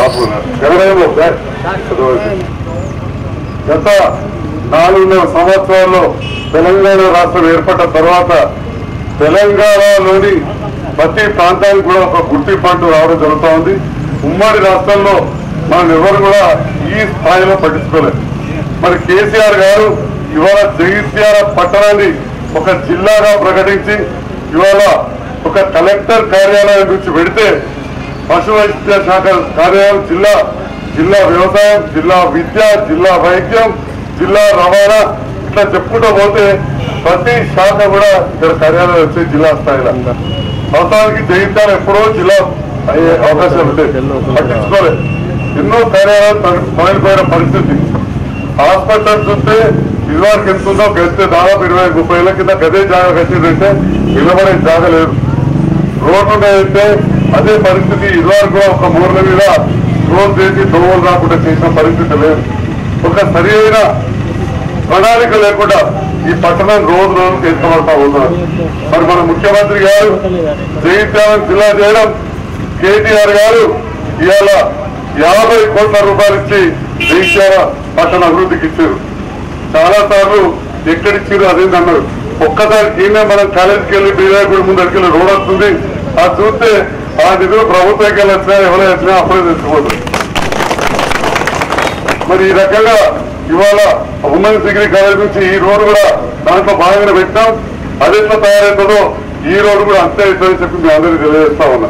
బాబు ఎవరైనా గత నాలుగున్నర సంవత్సరాల్లో తెలంగాణ రాష్ట్రం ఏర్పడ్డ తర్వాత తెలంగాణలోని ప్రతి ప్రాంతానికి కూడా ఒక గుర్తింపు అంటూ రావడం జరుగుతూ ఉంది ఉమ్మడి రాష్ట్రంలో మనం ఎవరు కూడా ఈ స్థాయిలో పట్టించుకోలేదు మరి కేసీఆర్ గారు ఇవాళ జగిత్యాల పట్టణాన్ని ఒక జిల్లాగా ప్రకటించి ఇవాళ ఒక కలెక్టర్ కార్యాలయం నుంచి పెడితే పశు వైద్య శాఖ కార్యాలయం జిల్లా జిల్లా వ్యవసాయం జిల్లా విద్య జిల్లా వైద్యం జిల్లా రవాణా ఇట్లా చెప్పుకుంటూ పోతే ప్రతి శాఖ కూడా ఇక్కడ కార్యాలయం వచ్చే జిల్లా స్థాయిలో అవసరానికి జయించాలి ఎప్పుడో జిల్లా అయ్యే అవకాశాలు ఉంటాయి పట్టించుకోలేదు ఎన్నో కార్యాలయాలు తొలగిపోయిన పరిస్థితి హాస్పిటల్ చూస్తే ఇదివరకు ఎంత ఉందో గడితే దాదాపు ఇరవై ముప్పై ఏళ్ళ కింద గదే జాగా కట్టిందంటే నిలబడే జాగ లేదు రోడ్డు మీద అయితే అదే పరిస్థితి ఇదివరకు కూడా ఒక మూర్ల మీద రోడ్ చేసి దోవలు రాకుండా చేసిన పరిస్థితి లేదు ఒక సరి అయిన ప్రణాళిక లేకుండా ఈ పట్టణం రోజు రోజుకు ఎత్తబడతా ఉన్నారు మరి మన ముఖ్యమంత్రి గారు జగిత్యాల జిల్లా చేయడం కేటీఆర్ గారు ఇవాళ యాభై కోట్ల రూపాయలు ఇచ్చి జగిత్యాల పట్టణ అభివృద్ధికి ఇచ్చారు చాలా సార్లు ఎక్కడిచ్చారు అదేంటి అన్నారు ఒక్కసారి ఈయన మనం కాలేజీకి వెళ్ళి బీరాయకుడి ముందు వెళ్ళి రోడ్ వస్తుంది అది చూస్తే ఆ నిధులు ప్రభుత్వంకి వెళ్ళి వచ్చినా ఎవరైనా వచ్చినా అప్పుడే తెచ్చిపోతుంది మరి ఈ రకంగా ఇవాళ ఉమెన్స్ డిగ్రీ కాలేజ్ నుంచి ఈ రోడ్డు కూడా దాంట్లో భాగంగా పెట్టాం అది ఎట్లా తయారవుతుందో ఈ రోడ్డు కూడా అంతే అవుతుందని చెప్పి మీ అందరికీ తెలియజేస్తా ఉన్నా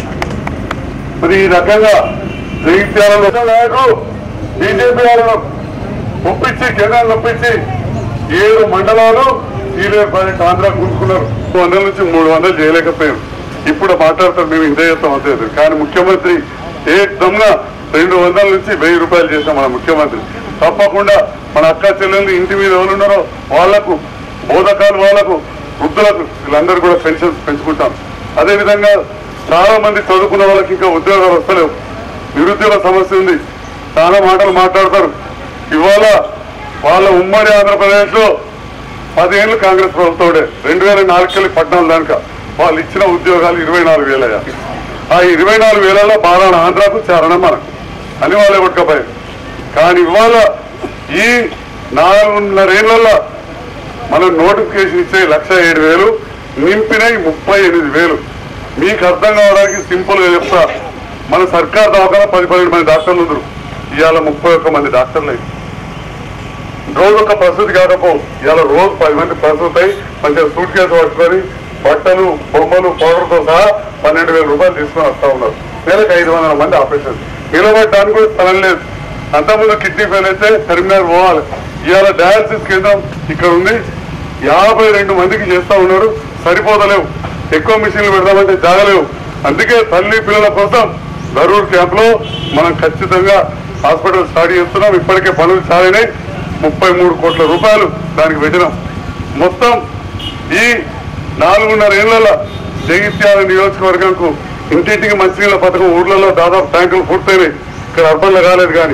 మరి ఈ రకంగా జగిత్యాలలో నాయకులు బీజేపీ వాళ్ళను ఒప్పించి కేంద్రాన్ని ఒప్పించి ఏడు మండలాలు సీనియర్ ప్రాజెక్ట్ ఆంధ్ర కూర్చుకున్నారు మూడు వందల నుంచి మూడు వందలు చేయలేకపోయారు ఇప్పుడు మాట్లాడతారు మేము ఇంతే చేస్తాం అంతే చేస్తాం. కానీ ముఖ్యమంత్రి ఏ దమ్గా రెండు వందల నుంచి వెయ్యి రూపాయలు చేశాం మన ముఖ్యమంత్రి తప్పకుండా మన అక్క చెల్లెళ్ళు ఇంటి మీద ఎవరు ఉన్నారో వాళ్లకు బోధకాలు వాళ్లకు వృద్ధులకు వీళ్ళందరూ కూడా పెన్షన్స్ పెంచుకుంటాం అదేవిధంగా చాలా మంది చదువుకున్న వాళ్ళకి ఇంకా ఉద్యోగాలు వస్తలేవు నిరుద్యోగ సమస్య ఉంది చాలా మాటలు మాట్లాడతారు ఇవాళ వాళ్ళ ఉమ్మడి ఆంధ్రప్రదేశ్ లో పదిహేళ్ళు కాంగ్రెస్ ప్రభుత్వడే రెండు వేల నాలుగుకెళ్ళి పద్నాలుగు దానిక వాళ్ళు ఇచ్చిన ఉద్యోగాలు ఇరవై నాలుగు వేలయ్యా ఆ ఇరవై నాలుగు వేలలో బాలాన ఆంధ్రాకు చారణం మనకు అని వాళ్ళే కొట్టుకపోయారు కానీ ఇవాళ ఈ నాలుగున్నరేళ్లలో మనం నోటిఫికేషన్ ఇచ్చే లక్ష ఏడు వేలు నింపినవి ముప్పై ఎనిమిది వేలు మీకు అర్థం కావడానికి సింపుల్ గా చెప్తా మన సర్కార్ దవాఖాన పది పన్నెండు మంది డాక్టర్లు ఉన్నారు ఇవాళ ముప్పై ఒక్క మంది డాక్టర్లు అయ్యి రోజు ఒక ప్రసూతి కాకపో ఇవాళ రోజు పది మంది ప్రసూతి అయి మంచిగా సూట్ కేసు పట్టుకొని బట్టలు బొమ్మలు పౌడర్తో సహా పన్నెండు వేల రూపాయలు తీసుకొని వస్తా ఉన్నారు నెలకు ఐదు వందల మంది ఆపరేషన్ నిలబడడానికి కూడా స్థలం లేదు అంతకుముందు కిడ్నీ ఫెయిల్ అయితే టెర్మినల్ పోవాలి ఇవాళ డయాలసిస్ కేంద్రం ఇక్కడ ఉంది యాభై రెండు మందికి చేస్తా ఉన్నారు సరిపోతలేవు ఎక్కువ మిషన్లు పెడదామంటే జాగలేవు అందుకే తల్లి పిల్లల కోసం గరూర్ క్యాంప్ లో మనం ఖచ్చితంగా హాస్పిటల్ స్టార్ట్ చేస్తున్నాం ఇప్పటికే పనులు చాలినాయి ముప్పై మూడు కోట్ల రూపాయలు దానికి పెట్టినాం మొత్తం ఈ నాలుగున్నర ఏళ్ల జగిత్యాల నియోజకవర్గంకు ఇంటింటికి మంచినీళ్ళ పథకం ఊర్లలో దాదాపు ట్యాంకులు పూర్తయినాయి ఇక్కడ అర్బన్లో కాలేదు కానీ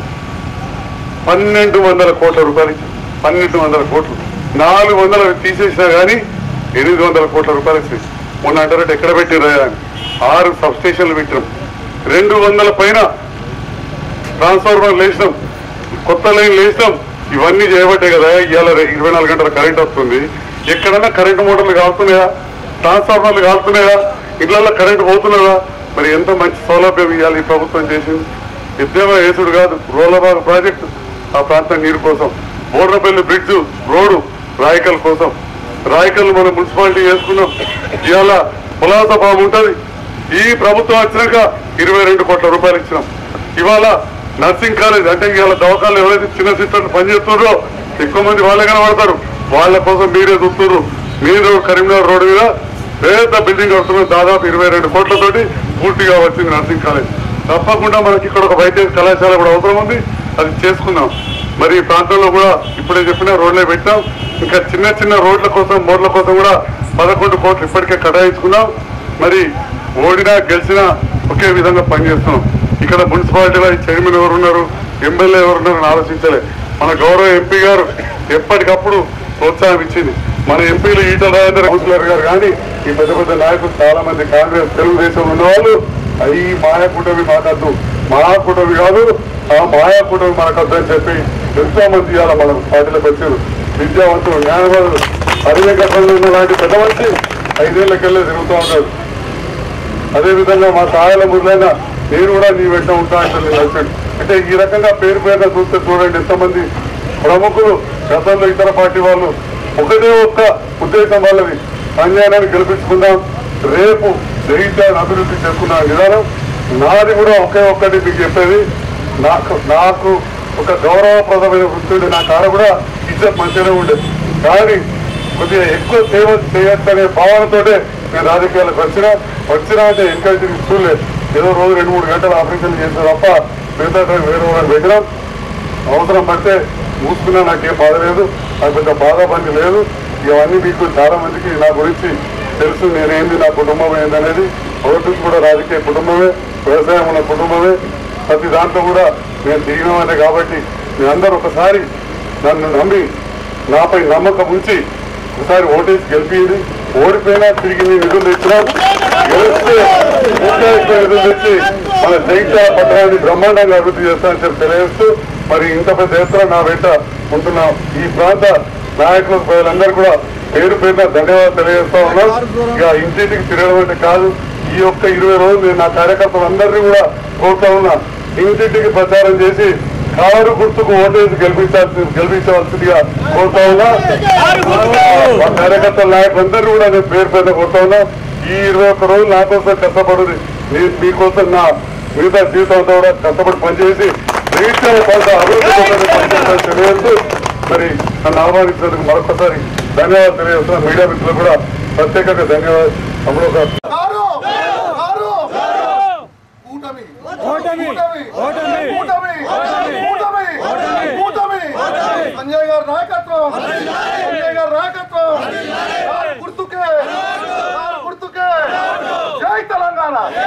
పన్నెండు వందల కోట్ల రూపాయలు ఇచ్చారు. పన్నెండు వందల కోట్లు నాలుగు వందలు తీసేసినా కానీ ఎనిమిది వందల కోట్ల రూపాయలు ఇచ్చింది మొన్న అంటారంటే ఎక్కడ పెట్టిర్రా అని ఆరు సబ్ స్టేషన్లు పెట్టినాం రెండు వందల పైన ట్రాన్స్ఫార్మర్ లేచినాం కొత్త లైన్ లేచినాం ఇవన్నీ చేయబట్టే కదా ఇవాళ ఇరవై నాలుగు గంటల కరెంట్ వస్తుంది ఎక్కడన్నా కరెంటు మోటార్లు కాలుతున్నాయా ట్రాన్స్ఫార్మర్లు కాలుతున్నాయా ఇళ్లలో కరెంట్ పోతున్నదా మరి ఎంత మంచి సౌలభ్యం ఇవ్వాలి ఈ ప్రభుత్వం చేసింది ఉద్యమ యేసుడు కాదు రోలబాగ్ ప్రాజెక్టు ఆ ప్రాంతం నీరు కోసం బోర్నపల్లి బ్రిడ్జ్ రోడ్డు రాయకల్ కోసం రాయకల్ మనం మున్సిపాలిటీ చేసుకున్నాం ఇవాళ పులాస ఫామ్ ఉంటది ఈ ప్రభుత్వం వచ్చినాక ఇరవై రెండు కోట్ల రూపాయలు ఇచ్చినాం ఇవాళ నర్సింగ్ కాలేజ్ అంటే ఇవాళ దవాఖాలు ఎవరైతే చిన్న సిస్టర్లు పనిచేస్తున్నారో ఎక్కువ మంది వాళ్ళే కనబడతారు వాళ్ళ కోసం మీరే చూస్తున్నారు మీరు కరీంనగర్ రోడ్డు మీద పెద్ద బిల్డింగ్ కడుతున్నారు దాదాపు ఇరవై రెండు కోట్లతోటి పూర్తిగా వచ్చింది నర్సింగ్ కాలేజ్ తప్పకుండా మనకి ఇక్కడ ఒక వైద్య కళాశాల కూడా అవసరం ఉంది అది చేసుకుందాం మరి ఈ ప్రాంతంలో కూడా ఇప్పుడే చెప్పిన రోడ్లే పెట్టాం ఇంకా చిన్న చిన్న రోడ్ల కోసం మోడ్ల కోసం కూడా పదకొండు కోట్లు ఇప్పటికే కేటాయించుకున్నాం మరి ఓడినా గెలిచినా ఒకే విధంగా పనిచేస్తున్నాం ఇక్కడ మున్సిపాలిటీలో చైర్మన్ ఎవరున్నారు ఎమ్మెల్యే ఎవరున్నారు అని ఆలోచించలే మన గౌరవ ఎంపీ గారు ఎప్పటికప్పుడు ప్రోత్సాహం ఇచ్చింది మన ఎంపీలు ఈటల రాజేంద్ర కౌన్సిలర్ గారు కానీ ఈ పెద్ద పెద్ద నాయకులు చాలా మంది కాంగ్రెస్ తెలుగుదేశం ఉన్న వాళ్ళు ఈ మాయకుండవి మాట్లాడుతూ మహాకూటమి కాదు ఆ మాయాకూటమి మనకు వద్దని చెప్పి ఎంతో మంది ఇవాళ మన పార్టీలకు వచ్చారు విద్యావంతులు జ్ఞానవంతులు అరివేకట్టంలో ఉన్న లాంటి పెద్ద మనిషి ఐదేళ్లకెళ్ళే తిరుగుతూ ఉంటాడు అదేవిధంగా మా సహాయాల మురులైన నేను కూడా నీ వెంట ఉంటా అంటే నేను వచ్చాడు అంటే ఈ రకంగా పేరు పేరున చూస్తే చూడండి ఎంతమంది ప్రముఖులు గతంలో ఇతర పార్టీ వాళ్ళు ఒకటే ఒక్క ఉద్దేశం వాళ్ళది అన్యాయాన్ని గెలిపించుకుందాం రేపు జయించాలని అభివృద్ధి చేసుకున్న విధానం నాది కూడా ఒకే ఒక్కటి మీకు చెప్పేది నాకు నాకు ఒక గౌరవప్రదమైన వృత్తి నా కాడ కూడా ఇజ్జత్ మంచిగానే ఉండేది కానీ కొద్దిగా ఎక్కువ సేవ చేయొచ్చనే భావనతోటే నేను రాజకీయాలకు వచ్చినా వచ్చినా అంటే ఎంకరేజ్ చూడలేదు ఏదో రోజు రెండు మూడు గంటలు ఆపరేషన్ చేసిన తప్ప మిగతా టైం వేరే వాళ్ళని పెట్టినాం అవసరం పడితే మూసుకున్నా నాకేం బాధ లేదు నాకు పెద్ద బాధ పని లేదు ఇవన్నీ మీకు చాలా మందికి నా గురించి తెలుసు నేనేంది నా కుటుంబం ఏందనేది ఓటు కూడా రాజకీయ కుటుంబమే వ్యవసాయం ఉన్న కుటుంబమే ప్రతి దాంట్లో కూడా నేను దిగినవానే కాబట్టి మీ అందరూ ఒకసారి నన్ను నమ్మి నాపై నమ్మకం ఉంచి ఒకసారి ఓటేసి గెలిపింది ఓడిపోయినా తిరిగి నేను నిధులు తెచ్చినాం గెలిస్తే ఇంకా ఎక్కువ నిధులు తెచ్చి మన జైత్యాల పట్టణాన్ని బ్రహ్మాండంగా అభివృద్ధి చేస్తానని చెప్పి తెలియజేస్తూ మరి ఇంత పెద్ద ఎత్తున నా వెంట ఉంటున్న ఈ ప్రాంత నాయకులు ప్రజలందరూ కూడా పేరు పేరున ధన్యవాదాలు తెలియజేస్తా ఉన్నాం ఇక ఇంటింటికి తిరగడం అంటే కాదు ఈ యొక్క ఇరవై రోజులు నేను నా కార్యకర్తలందరినీ కూడా కోరుతా ఉన్నా ఇంటింటికి ప్రచారం చేసి కారు గుర్తుకు ఓటేసి గెలిపించాల్సి గెలిపించవలసిందిగా కోరుతా ఉన్నా మా కార్యకర్తల నాయకులందరూ కూడా నేను పేరు పేద కోరుతా ఉన్నా ఈ ఇరవై ఒక్క రోజులు నా కోసం కష్టపడుతుంది నేను మీకోసం నా మిగతా జీవితం అంతా కూడా కష్టపడి పనిచేసి రీత్యా కొంత అభివృద్ధి కోసం పనిచేస్తానని తెలియజేస్తూ మరి నన్ను ఆహ్వానించినందుకు మరొకసారి ధన్యవాదాలు తెలియజేస్తున్నా మీడియా మిత్రులు కూడా ప్రత్యేకంగా ధన్యవాదాలు అమలు సార్ కారు కారు కూటమి కూటమి కూటమి కూటమి కూటమి సంజయ్ గారి నాయకత్వం సంజయ్ గారి నాయకత్వం కారు గుర్తుకే కారు గుర్తుకే జై తెలంగాణ